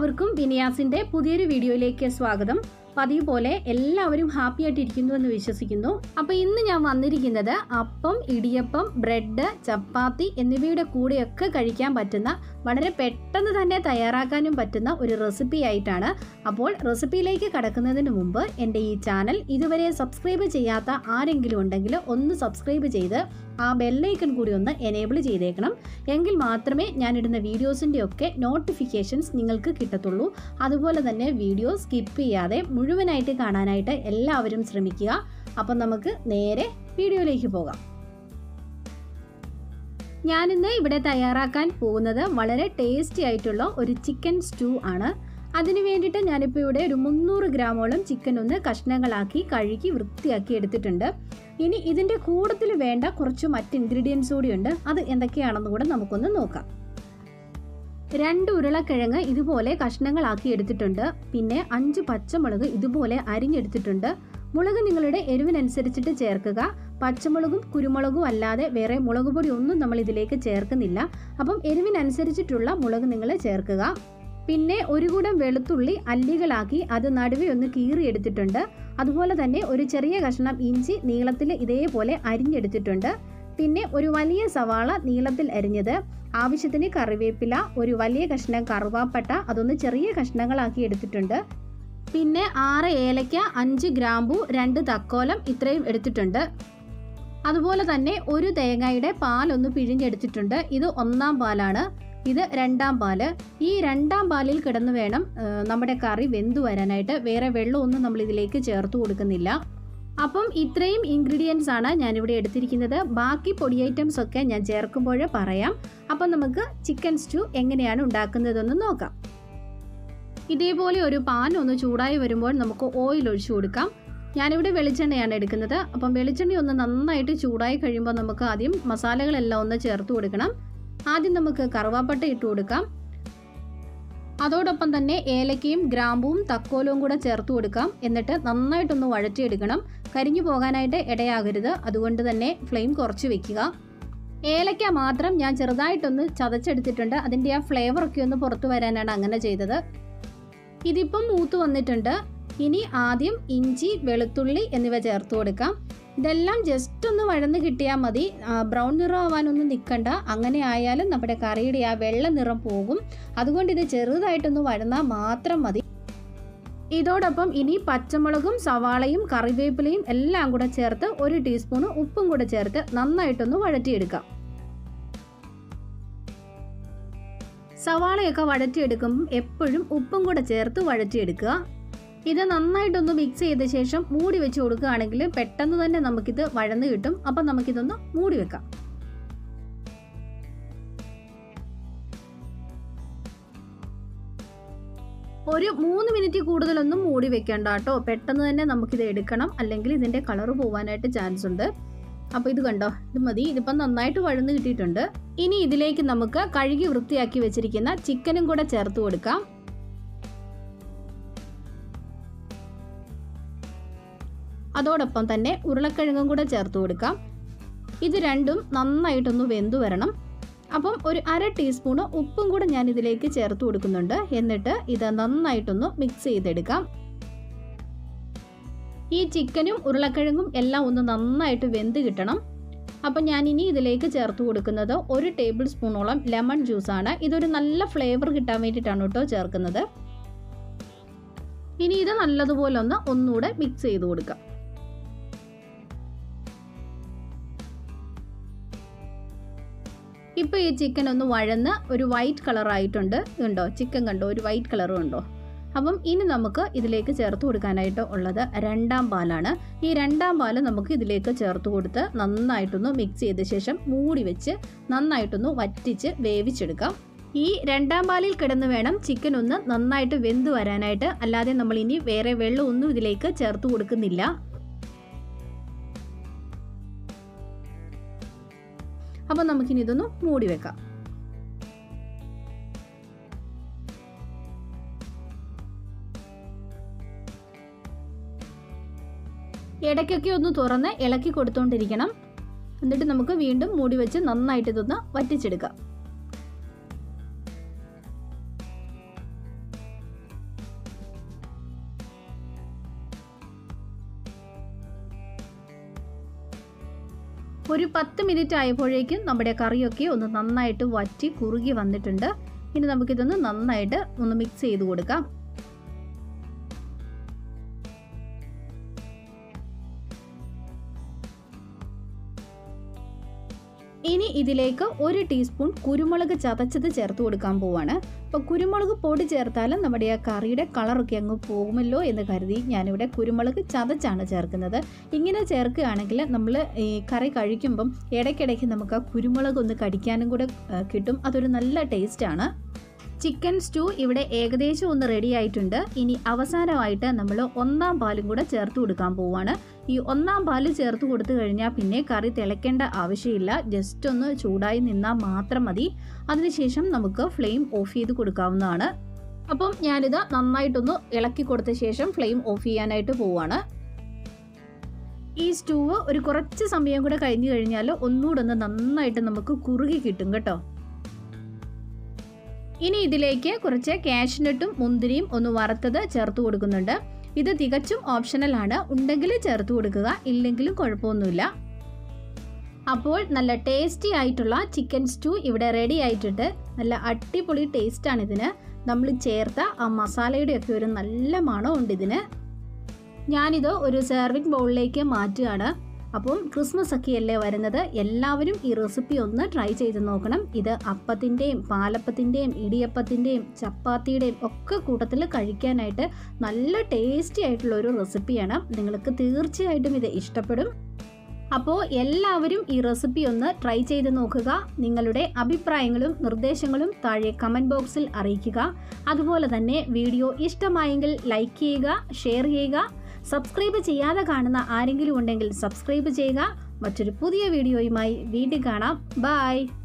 എല്ലാവർക്കും വിനിയാസിന്റെ പുതിയൊരു വീഡിയോയിലേക്ക് സ്വാഗതം പതിവ് പോലെ എല്ലാവരും ഹാപ്പി ആയിട്ട് ഇരിക്കുന്നു എന്ന് വിശ്വസിക്കുന്നു അപ്പോൾ ഇന്ന് ഞാൻ വന്നിരിക്കുന്നത് അപ്പം ഇടിയപ്പം ബ്രെഡ് ചപ്പാത്തി എന്നിവയുടെ കൂടെയൊക്കെ കഴിക്കാൻ പറ്റുന്ന വളരെ പെട്ടെന്ന് തന്നെ തയ്യാറാക്കാനും പറ്റുന്ന ഒരു റെസിപ്പി ആയിട്ടാണ് അപ്പോൾ റെസിപ്പിയിലേക്ക് കടക്കുന്നതിന് മുമ്പ് എൻ്റെ ഈ ചാനൽ ഇതുവരെ സബ്സ്ക്രൈബ് ചെയ്യാത്ത ആരെങ്കിലും ഉണ്ടെങ്കിൽ ഒന്ന് സബ്സ്ക്രൈബ് ചെയ്ത് ആ ബെല്ലൈക്കൺ കൂടി ഒന്ന് എനേബിൾ ചെയ്തേക്കണം എങ്കിൽ മാത്രമേ ഞാനിടുന്ന വീഡിയോസിൻ്റെ ഒക്കെ നോട്ടിഫിക്കേഷൻസ് നിങ്ങൾക്ക് കിട്ടത്തുള്ളൂ അതുപോലെ തന്നെ വീഡിയോ സ്കിപ്പ് ചെയ്യാതെ മുഴുവനായിട്ട് കാണാനായിട്ട് എല്ലാവരും ശ്രമിക്കുക അപ്പം നമുക്ക് നേരെ വീഡിയോയിലേക്ക് പോകാം ഞാനിന്ന് ഇവിടെ തയ്യാറാക്കാൻ പോകുന്നത് വളരെ ടേസ്റ്റി ആയിട്ടുള്ള ഒരു ചിക്കൻ സ്റ്റൂ ആണ് അതിന് വേണ്ടിയിട്ട് ഞാനിപ്പോൾ ഇവിടെ ഒരു മുന്നൂറ് ഗ്രാമോളം ചിക്കൻ ഒന്ന് കഷ്ണങ്ങളാക്കി കഴുകി വൃത്തിയാക്കി എടുത്തിട്ടുണ്ട് ഇനി ഇതിൻ്റെ കൂട്ടത്തിൽ വേണ്ട കുറച്ച് മറ്റ് ഇൻഗ്രീഡിയൻസ് കൂടിയുണ്ട് അത് എന്തൊക്കെയാണെന്ന് കൂടെ നമുക്കൊന്ന് നോക്കാം രണ്ട് ഉരുളക്കിഴങ്ങ് ഇതുപോലെ കഷ്ണങ്ങളാക്കി എടുത്തിട്ടുണ്ട് പിന്നെ അഞ്ച് പച്ചമുളക് ഇതുപോലെ അരിഞ്ഞെടുത്തിട്ടുണ്ട് മുളക് നിങ്ങളുടെ എരിവിനനുസരിച്ചിട്ട് ചേർക്കുക പച്ചമുളകും കുരുമുളകും അല്ലാതെ വേറെ മുളക് പൊടി ഒന്നും നമ്മൾ ഇതിലേക്ക് ചേർക്കുന്നില്ല അപ്പം എരിവിനനുസരിച്ചിട്ടുള്ള മുളക് നിങ്ങൾ ചേർക്കുക പിന്നെ ഒരു കൂടം വെളുത്തുള്ളി അല്ലികളാക്കി അത് നടുവെ ഒന്ന് കീറിയെടുത്തിട്ടുണ്ട് അതുപോലെ തന്നെ ഒരു ചെറിയ കഷ്ണം ഇഞ്ചി നീളത്തിൽ ഇതേപോലെ അരിഞ്ഞെടുത്തിട്ടുണ്ട് പിന്നെ ഒരു വലിയ സവാള നീളത്തിൽ അരിഞ്ഞത് ആവശ്യത്തിന് കറിവേപ്പില ഒരു വലിയ കഷ്ണം കറുവാപ്പട്ട അതൊന്ന് ചെറിയ കഷ്ണങ്ങളാക്കി എടുത്തിട്ടുണ്ട് പിന്നെ ആറ് ഏലയ്ക്ക അഞ്ച് ഗ്രാമ്പു രണ്ട് തക്കോലം ഇത്രയും എടുത്തിട്ടുണ്ട് അതുപോലെ തന്നെ ഒരു തേങ്ങയുടെ പാലൊന്ന് പിഴിഞ്ഞെടുത്തിട്ടുണ്ട് ഇത് ഒന്നാം പാലാണ് ഇത് രണ്ടാം പാല് ഈ രണ്ടാം പാലിൽ കിടന്ന് വേണം ആ, നമ്മുടെ കറി വെന്തു വരാനായിട്ട് വേറെ വെള്ളമൊന്നും നമ്മൾ ഇതിലേക്ക് ചേർത്ത് കൊടുക്കുന്നില്ല അപ്പം ഇത്രയും ഇൻഗ്രീഡിയൻസ് ആണ് ഞാനിവിടെ എടുത്തിരിക്കുന്നത് ബാക്കി പൊടി ഐറ്റംസ് ഒക്കെ ഞാൻ ചേർക്കുമ്പോൾ പറയാം അപ്പം നമുക്ക് ചിക്കൻ സ്റ്റൂ എങ്ങനെയാണ് ഉണ്ടാക്കുന്നതെന്ന് നോക്കാം ഇതേപോലെ ഒരു പാൻ ഒന്ന് ചൂടായി വരുമ്പോൾ നമുക്ക് ഓയിൽ ഒഴിച്ചു കൊടുക്കാം ഞാനിവിടെ വെളിച്ചെണ്ണയാണ് എടുക്കുന്നത് അപ്പം വെളിച്ചെണ്ണ ഒന്ന് നന്നായിട്ട് ചൂടായി കഴിയുമ്പോൾ നമുക്ക് ആദ്യം മസാലകളെല്ലാം ഒന്ന് ചേർത്ത് കൊടുക്കണം ആദ്യം നമുക്ക് കറുവാപ്പട്ട ഇട്ട് കൊടുക്കാം അതോടൊപ്പം തന്നെ ഏലക്കയും ഗ്രാമ്പുവും തക്കോലവും കൂടെ ചേർത്ത് കൊടുക്കാം എന്നിട്ട് നന്നായിട്ടൊന്ന് വഴറ്റിയെടുക്കണം കരിഞ്ഞു പോകാനായിട്ട് ഇടയാകരുത് അതുകൊണ്ട് തന്നെ ഫ്ലെയിം കുറച്ച് വെക്കുക ഏലക്ക മാത്രം ഞാൻ ചെറുതായിട്ടൊന്ന് ചതച്ചെടുത്തിട്ടുണ്ട് അതിൻ്റെ ആ ഫ്ലേവർ ഒക്കെ ഒന്ന് പുറത്തു വരാനാണ് അങ്ങനെ ചെയ്തത് ഇതിപ്പം മൂത്ത് വന്നിട്ടുണ്ട് ഇനി ആദ്യം ഇഞ്ചി വെളുത്തുള്ളി എന്നിവ ചേർത്ത് കൊടുക്കാം ഇതെല്ലാം ജസ്റ്റ് ഒന്ന് വഴന്ന് കിട്ടിയാൽ മതി ആ, ബ്രൗൺ നിറം ആവാനൊന്നും നിൽക്കണ്ട അങ്ങനെ ആയാലും നമ്മുടെ കറിയുടെ ആ വെള്ള നിറം പോകും അതുകൊണ്ട് ഇത് ചെറുതായിട്ടൊന്ന് വഴന്നാൽ മാത്രം മതി ഇതോടൊപ്പം ഇനി പച്ചമുളകും സവാളയും കറിവേപ്പിലയും എല്ലാം കൂടെ ചേർത്ത് ഒരു ടീസ്പൂൺ ഉപ്പും കൂടെ ചേർത്ത് നന്നായിട്ടൊന്ന് വഴറ്റിയെടുക്കാം സവാളയൊക്കെ വഴറ്റിയെടുക്കുമ്പം എപ്പോഴും ഉപ്പും കൂടെ ചേർത്ത് വഴറ്റിയെടുക്കുക ഇത് നന്നായിട്ടൊന്ന് മിക്സ് ചെയ്ത ശേഷം മൂടി വെച്ച് കൊടുക്കുകയാണെങ്കിൽ പെട്ടെന്ന് തന്നെ നമുക്കിത് വഴന്ന് കിട്ടും അപ്പം നമുക്കിതൊന്ന് മൂടി വെക്കാം ഒരു മൂന്ന് മിനിറ്റ് കൂടുതലൊന്നും മൂടി വെക്കണ്ട കേട്ടോ പെട്ടെന്ന് തന്നെ നമുക്കിത് എടുക്കണം അല്ലെങ്കിൽ ഇതിൻ്റെ കളർ പോകാനായിട്ട് ചാൻസ് ഉണ്ട് അപ്പോൾ ഇത് കണ്ടോ ഇത് മതി ഇതിപ്പം നന്നായിട്ട് വഴന്ന് കിട്ടിയിട്ടുണ്ട് ഇനി ഇതിലേക്ക് നമുക്ക് കഴുകി വൃത്തിയാക്കി വെച്ചിരിക്കുന്ന ചിക്കനും കൂടെ ചേർത്ത് കൊടുക്കാം അതോടൊപ്പം തന്നെ ഉരുളക്കിഴങ്ങും കൂടെ ചേർത്ത് കൊടുക്കാം ഇത് രണ്ടും നന്നായിട്ടൊന്ന് വെന്തു വരണം അപ്പം ഒരു അര ടീസ്പൂണ് ഉപ്പും കൂടെ ഞാൻ ഇതിലേക്ക് ചേർത്ത് കൊടുക്കുന്നുണ്ട് എന്നിട്ട് ഇത് നന്നായിട്ടൊന്ന് മിക്സ് ചെയ്തെടുക്കാം ഈ ചിക്കനും ഉരുളക്കിഴങ്ങും എല്ലാം ഒന്ന് നന്നായിട്ട് വെന്ത് കിട്ടണം അപ്പം ഞാൻ ഇനി ഇതിലേക്ക് ചേർത്ത് കൊടുക്കുന്നത് ഒരു ടേബിൾ സ്പൂണോളം ലെമൺ ജ്യൂസാണ് ഇതൊരു നല്ല ഫ്ലേവർ കിട്ടാൻ വേണ്ടിയിട്ടാണ് കേട്ടോ ചേർക്കുന്നത് ഇനി ഇത് നല്ലതുപോലെ ഒന്ന് ഒന്നുകൂടെ മിക്സ് ചെയ്ത് കൊടുക്കാം ഇപ്പോൾ ഈ ചിക്കൻ ഒന്ന് വഴന്ന് ഒരു വൈറ്റ് കളർ ആയിട്ടുണ്ട് ഉണ്ടോ ചിക്കൻ കണ്ടോ ഒരു വൈറ്റ് കളറും ഉണ്ടോ അപ്പം ഇനി നമുക്ക് ഇതിലേക്ക് ചേർത്ത് കൊടുക്കാനായിട്ട് ഉള്ളത് രണ്ടാം പാലാണ് ഈ രണ്ടാം പാല് നമുക്ക് ഇതിലേക്ക് ചേർത്ത് കൊടുത്ത് നന്നായിട്ടൊന്ന് മിക്സ് ചെയ്ത ശേഷം മൂടി വെച്ച് നന്നായിട്ടൊന്ന് വറ്റിച്ച് വേവിച്ചെടുക്കാം ഈ രണ്ടാം പാലിൽ കിടന്ന് വേണം ചിക്കൻ ഒന്ന് നന്നായിട്ട് വെന്ത് വരാനായിട്ട് അല്ലാതെ നമ്മൾ ഇനി വേറെ വെള്ളമൊന്നും ഇതിലേക്ക് ചേർത്ത് കൊടുക്കുന്നില്ല അപ്പോൾ നമുക്കിനി ഇതൊന്ന് മൂടി വെക്കാം ഇടയ്ക്കൊക്കെ ഒന്ന് തുറന്ന് ഇളക്കി കൊടുത്തുകൊണ്ടിരിക്കണം എന്നിട്ട് നമുക്ക് വീണ്ടും മൂടി വെച്ച് നന്നായിട്ട് ഇതൊന്ന് വറ്റിച്ചെടുക്കാം ഒരു പത്ത് മിനിറ്റ് ആയപ്പോഴേക്കും നമ്മുടെ കറിയൊക്കെ ഒന്ന് നന്നായിട്ട് വറ്റി കുറുകി വന്നിട്ടുണ്ട് ഇനി നമുക്കിതൊന്ന് നന്നായിട്ട് ഒന്ന് മിക്സ് ചെയ്ത് കൊടുക്കാം ഇനി ഇതിലേക്ക് ഒരു ടീസ്പൂൺ കുരുമുളക് ചതച്ചത് ചേർത്ത് കൊടുക്കാൻ പോവാണ് അപ്പോൾ കുരുമുളക് പൊടി ചേർത്താൽ നമ്മുടെ ആ കറിയുടെ കളറൊക്കെ അങ്ങ് പോകുമല്ലോ എന്ന് കരുതി ഞാനിവിടെ കുരുമുളക് ചതച്ചാണ് ചേർക്കുന്നത് ഇങ്ങനെ ചേർക്കുകയാണെങ്കിൽ നമ്മൾ ഈ കറി കഴിക്കുമ്പം ഇടയ്ക്കിടയ്ക്ക് നമുക്ക് ആ കുരുമുളക് ഒന്ന് കടിക്കാനും കൂടെ ആ, കിട്ടും അതൊരു നല്ല ടേസ്റ്റാണ് ചിക്കൻ സ്റ്റൂ ഇവിടെ ഏകദേശം ഒന്ന് റെഡി ആയിട്ടുണ്ട് ഇനി അവസാനമായിട്ട് നമ്മൾ ഒന്നാം പാലും കൂടെ ചേർത്ത് കൊടുക്കാൻ പോവുകയാണ് ഈ ഒന്നാം പാല് ചേർത്ത് കൊടുത്തു കഴിഞ്ഞാൽ പിന്നെ കറി തിളയ്ക്കേണ്ട ആവശ്യമില്ല ജസ്റ്റ് ഒന്ന് ചൂടായി നിന്നാൽ മാത്രം മതി അതിനുശേഷം നമുക്ക് ഫ്ലെയിം ഓഫ് ചെയ്ത് കൊടുക്കാവുന്നതാണ് അപ്പം ഞാനിത് നന്നായിട്ടൊന്ന് ഇളക്കി കൊടുത്ത ശേഷം ഫ്ലെയിം ഓഫ് ചെയ്യാനായിട്ട് പോവുകയാണ് ഈ സ്റ്റൂവ് ഒരു കുറച്ച് സമയം കൂടെ കഴിഞ്ഞു കഴിഞ്ഞാൽ ഒന്നുകൂടെ ഒന്ന് നന്നായിട്ട് നമുക്ക് കുറുകി കിട്ടും കേട്ടോ ഇനി ഇതിലേക്ക് കുറച്ച് കാഷ്നട്ടും മുന്തിരിയും ഒന്ന് വറുത്തത് ചേർത്ത് കൊടുക്കുന്നുണ്ട് ഇത് തികച്ചും ഓപ്ഷണൽ ആണ് ഉണ്ടെങ്കിൽ ചേർത്ത് കൊടുക്കുക ഇല്ലെങ്കിലും കുഴപ്പമൊന്നുമില്ല അപ്പോൾ നല്ല ടേസ്റ്റി ആയിട്ടുള്ള ചിക്കൻ സ്റ്റൂ ഇവിടെ റെഡി ആയിട്ടുണ്ട് നല്ല അടിപൊളി ടേസ്റ്റാണ് ഇതിന് നമ്മൾ ചേർത്ത ആ മസാലയുടെയൊക്കെ ഒരു നല്ല മണമുണ്ട് ഇതിന് ഞാനിത് ഒരു സെർവിങ് ബൗളിലേക്ക് മാറ്റുകയാണ് അപ്പം ക്രിസ്മസ് ഒക്കെ അല്ലേ വരുന്നത് എല്ലാവരും ഈ റെസിപ്പി ഒന്ന് ട്രൈ ചെയ്ത് നോക്കണം ഇത് അപ്പത്തിൻ്റെയും പാലപ്പത്തിൻ്റെയും ഇടിയപ്പത്തിൻ്റെയും ചപ്പാത്തിയുടെയും ഒക്കെ കൂട്ടത്തിൽ കഴിക്കാനായിട്ട് നല്ല ടേസ്റ്റി ആയിട്ടുള്ള ഒരു റെസിപ്പിയാണ് നിങ്ങൾക്ക് തീർച്ചയായിട്ടും ഇത് ഇഷ്ടപ്പെടും അപ്പോൾ എല്ലാവരും ഈ റെസിപ്പി ഒന്ന് ട്രൈ ചെയ്ത് നോക്കുക നിങ്ങളുടെ അഭിപ്രായങ്ങളും നിർദ്ദേശങ്ങളും താഴെ കമൻറ്റ് ബോക്സിൽ അറിയിക്കുക അതുപോലെ തന്നെ വീഡിയോ ഇഷ്ടമായെങ്കിൽ ലൈക്ക് ചെയ്യുക ഷെയർ ചെയ്യുക സബ്സ്ക്രൈബ് ചെയ്യാതെ കാണുന്ന ആരെങ്കിലും ഉണ്ടെങ്കിൽ സബ്സ്ക്രൈബ് ചെയ്യുക മറ്റൊരു പുതിയ വീഡിയോയുമായി വീണ്ടും കാണാം ബായ്